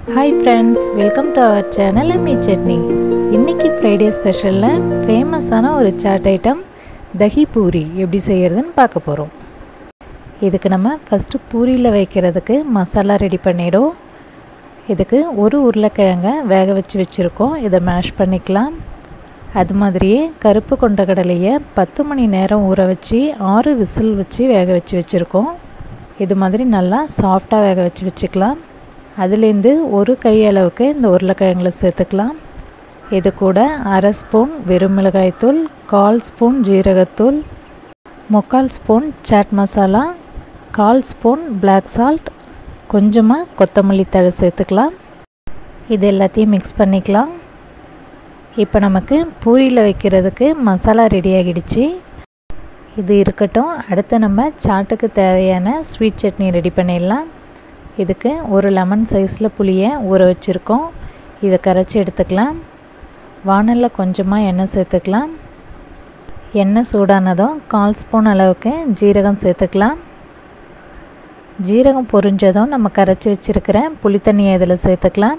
hi friends welcome to our channel எம்மி சட்னி இன்றைக்கி Friday ஸ்பெஷலில் ஃபேமஸான ஒரு சாட் ஐட்டம் தஹி பூரி எப்படி செய்கிறதுன்னு பார்க்க போகிறோம் இதுக்கு நம்ம ஃபஸ்ட்டு பூரியில் வைக்கிறதுக்கு மசாலா ரெடி பண்ணிடும் இதுக்கு ஒரு உருளைக்கிழங்க வேக வச்சு வச்சுருக்கோம் இதை மேஷ் பண்ணிக்கலாம் அது மாதிரியே கருப்பு கொண்ட கடலையை பத்து மணி நேரம் ஊற வச்சு ஆறு விசில் வச்சு வேக வச்சு வச்சுருக்கோம் இது மாதிரி நல்லா சாஃப்டாக வேக வச்சு வச்சுக்கலாம் அதுலேருந்து ஒரு கை அளவுக்கு இந்த உருளைக்கிழங்குல சேர்த்துக்கலாம் இது கூட அரை ஸ்பூன் வெறும் மிளகாய்த்தூள் கால் ஸ்பூன் ஜீரகத்தூள் முக்கால் ஸ்பூன் சாட் மசாலா கால் ஸ்பூன் பிளாக் சால்ட் கொஞ்சமாக கொத்தமல்லி தழை சேர்த்துக்கலாம் இது எல்லாத்தையும் மிக்ஸ் பண்ணிக்கலாம் இப்போ நமக்கு பூரியில் வைக்கிறதுக்கு மசாலா ரெடி ஆகிடுச்சு இது இருக்கட்டும் அடுத்து நம்ம சாட்டுக்கு தேவையான ஸ்வீட் சட்னி ரெடி பண்ணிடலாம் இதுக்கு ஒரு லெமன் சைஸில் புளியை ஊற வச்சுருக்கோம் இதை கரைச்சி எடுத்துக்கலாம் வானலில் கொஞ்சமாக எண்ணெய் சேர்த்துக்கலாம் எண்ணெய் சூடானதும் கால் ஸ்பூன் அளவுக்கு ஜீரகம் சேர்த்துக்கலாம் ஜீரகம் பொரிஞ்சதும் நம்ம கரைச்சி வச்சுருக்கிற புளி தண்ணியை இதில் சேர்த்துக்கலாம்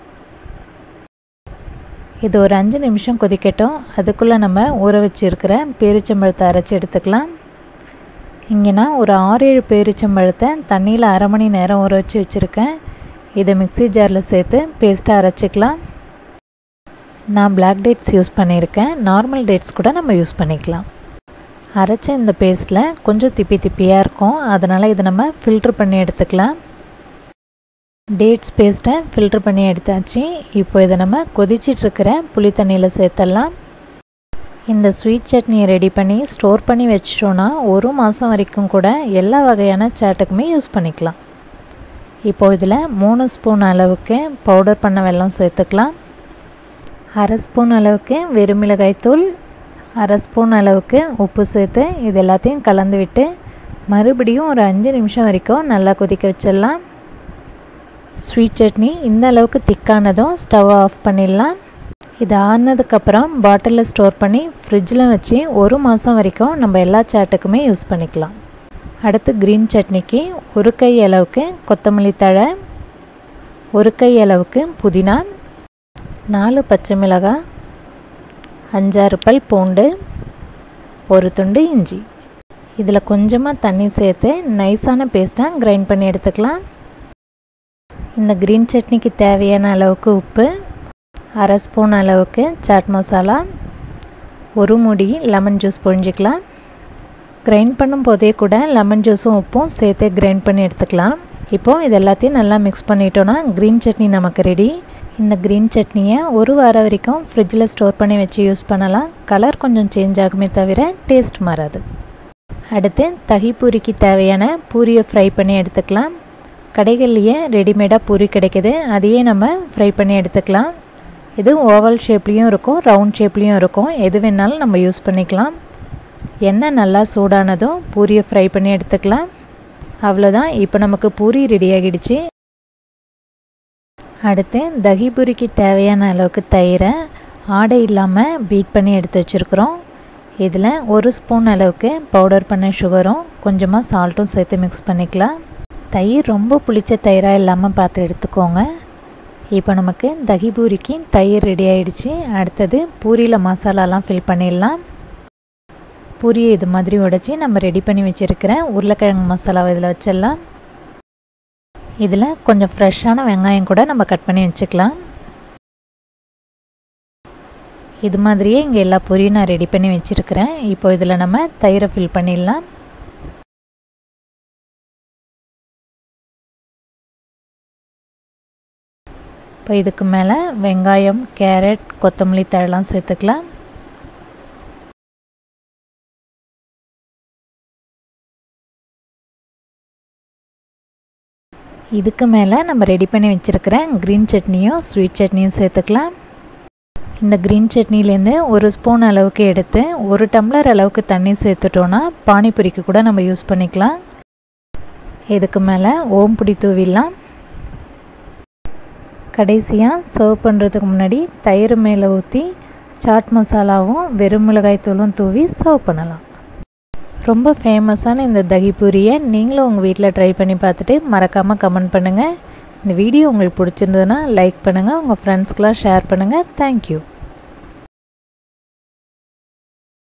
இது ஒரு அஞ்சு நிமிஷம் கொதிக்கட்டும் அதுக்குள்ளே நம்ம ஊற வச்சுருக்கிற பேரிச்சம்பழத்தை அரைச்சி எடுத்துக்கலாம் இங்கே நான் ஒரு ஆறு ஏழு பேரிச்சம்பழத்தை தண்ணியில் அரை மணி நேரம் ஊற வச்சு வச்சுருக்கேன் இதை மிக்சி ஜாரில் சேர்த்து பேஸ்ட்டாக அரைச்சிக்கலாம் நான் பிளாக் டேட்ஸ் யூஸ் பண்ணியிருக்கேன் நார்மல் டேட்ஸ் கூட நம்ம யூஸ் பண்ணிக்கலாம் அரைச்ச இந்த பேஸ்ட்டில் கொஞ்சம் திப்பி திப்பியாக இருக்கும் அதனால் இதை நம்ம ஃபில்ட்ரு பண்ணி எடுத்துக்கலாம் டேட்ஸ் பேஸ்ட்டை ஃபில்ட்ரு பண்ணி எடுத்தாச்சு இப்போ இதை நம்ம கொதிச்சிட்ருக்கிற புளி தண்ணியில் சேர்த்துடலாம் இந்த ஸ்வீட் சட்னியை ரெடி பண்ணி ஸ்டோர் பண்ணி வச்சிட்டோன்னா ஒரு மாதம் வரைக்கும் கூட எல்லா வகையான சாட்டுக்குமே யூஸ் பண்ணிக்கலாம் இப்போ இதில் மூணு ஸ்பூன் அளவுக்கு பவுடர் பண்ண வெல்லம் சேர்த்துக்கலாம் அரை ஸ்பூன் அளவுக்கு வெறுமிளகாய்த்தூள் அரை ஸ்பூன் அளவுக்கு உப்பு சேர்த்து இது எல்லாத்தையும் கலந்து விட்டு மறுபடியும் ஒரு அஞ்சு நிமிஷம் வரைக்கும் நல்லா கொதிக்க வச்சிடலாம் ஸ்வீட் சட்னி இந்த அளவுக்கு திக்கானதும் ஸ்டவ் ஆஃப் பண்ணிடலாம் இது ஆறுனதுக்கப்புறம் பாட்டிலில் ஸ்டோர் பண்ணி ஃப்ரிட்ஜில் வச்சு ஒரு மாதம் வரைக்கும் நம்ம எல்லா சாட்டுக்குமே யூஸ் பண்ணிக்கலாம் அடுத்து க்ரீன் சட்னிக்கு ஒரு கை அளவுக்கு கொத்தமல்லி தழை ஒரு கை அளவுக்கு புதினா நாலு பச்சை மிளகாய் அஞ்சாறு பல் பூண்டு ஒரு துண்டு இஞ்சி இதில் கொஞ்சமாக தண்ணி சேர்த்து நைஸான பேஸ்ட்டாக கிரைண்ட் பண்ணி எடுத்துக்கலாம் இந்த க்ரீன் சட்னிக்கு தேவையான அளவுக்கு உப்பு அரை ஸ்பூன் அளவுக்கு சாட் மசாலா ஒரு முடி லெமன் ஜூஸ் பொழிஞ்சிக்கலாம் கிரைண்ட் பண்ணும் போதே கூட லெமன் ஜூஸும் உப்பும் சேர்த்து கிரைண்ட் பண்ணி எடுத்துக்கலாம் இப்போது இது எல்லாத்தையும் நல்லா மிக்ஸ் பண்ணிட்டோன்னா க்ரீன் சட்னி நமக்கு ரெடி இந்த க்ரீன் சட்னியை ஒரு வாரம் வரைக்கும் ஃப்ரிட்ஜில் ஸ்டோர் பண்ணி வச்சு யூஸ் பண்ணலாம் கலர் கொஞ்சம் சேஞ்ச் ஆகுமே தவிர டேஸ்ட் மாறாது அடுத்து தகி பூரிக்கு தேவையான பூரியை ஃப்ரை பண்ணி எடுத்துக்கலாம் கடைகள்லேயே ரெடிமேடாக பூரி கிடைக்கிது அதையே நம்ம ஃப்ரை பண்ணி எடுத்துக்கலாம் இது ஓவல் ஷேப்லேயும் இருக்கும் ரவுண்ட் ஷேப்லேயும் இருக்கும் எது வேணாலும் நம்ம யூஸ் பண்ணிக்கலாம் எண்ணெய் நல்லா சூடானதும் பூரியை ஃப்ரை பண்ணி எடுத்துக்கலாம் அவ்வளோதான் இப்போ நமக்கு பூரி ரெடி ஆகிடுச்சு அடுத்து தகி பூரிக்கு தேவையான அளவுக்கு தயிரை ஆடை இல்லாமல் பீட் பண்ணி எடுத்து வச்சுருக்குறோம் இதில் ஒரு ஸ்பூன் அளவுக்கு பவுடர் பண்ண சுகரும் கொஞ்சமாக சால்ட்டும் சேர்த்து மிக்ஸ் பண்ணிக்கலாம் தயிர் ரொம்ப புளிச்ச தயிராக இல்லாமல் பார்த்து எடுத்துக்கோங்க இப்போ நமக்கு தகி பூரிக்கு தயிர் ரெடி ஆகிடுச்சு அடுத்தது பூரியில் மசாலாலாம் ஃபில் பண்ணிடலாம் பூரியை இது மாதிரி உடச்சி நம்ம ரெடி பண்ணி வச்சுருக்கிற உருளைக்கிழங்கு மசாலாவை இதில் வச்சிடலாம் இதில் கொஞ்சம் ஃப்ரெஷ்ஷான வெங்காயம் கூட நம்ம கட் பண்ணி வச்சுக்கலாம் இது மாதிரியே இங்கே எல்லா பொரியும் நான் ரெடி பண்ணி வச்சுருக்கிறேன் இப்போ இதில் நம்ம தயிரை ஃபில் பண்ணிடலாம் இப்போ இதுக்கு மேலே வெங்காயம் கேரட் கொத்தமல்லி தழலாம் சேர்த்துக்கலாம் இதுக்கு மேலே நம்ம ரெடி பண்ணி வச்சுருக்கிற க்ரீன் சட்னியும் ஸ்வீட் சட்னியும் சேர்த்துக்கலாம் இந்த க்ரீன் சட்னிலேருந்து ஒரு ஸ்பூன் அளவுக்கு எடுத்து ஒரு டம்ளர் அளவுக்கு தண்ணி சேர்த்துட்டோன்னா பானிபூரிக்கு கூட நம்ம யூஸ் பண்ணிக்கலாம் இதுக்கு மேலே ஓம்புடி தூவிடலாம் கடைசியாக சர்வ் பண்ணுறதுக்கு முன்னாடி தயிர் மேலே ஊற்றி சாட் மசாலாவும் வெறும் மிளகாய் தூளும் தூவி சர்வ் பண்ணலாம் ரொம்ப ஃபேமஸான இந்த தகி பூரியை நீங்களும் உங்கள் வீட்டில் ட்ரை பண்ணி பார்த்துட்டு மறக்காமல் கமெண்ட் பண்ணுங்கள் இந்த வீடியோ உங்களுக்கு பிடிச்சிருந்ததுன்னா லைக் பண்ணுங்கள் உங்கள் ஃப்ரெண்ட்ஸ்க்கெலாம் ஷேர் பண்ணுங்கள் தேங்க்யூ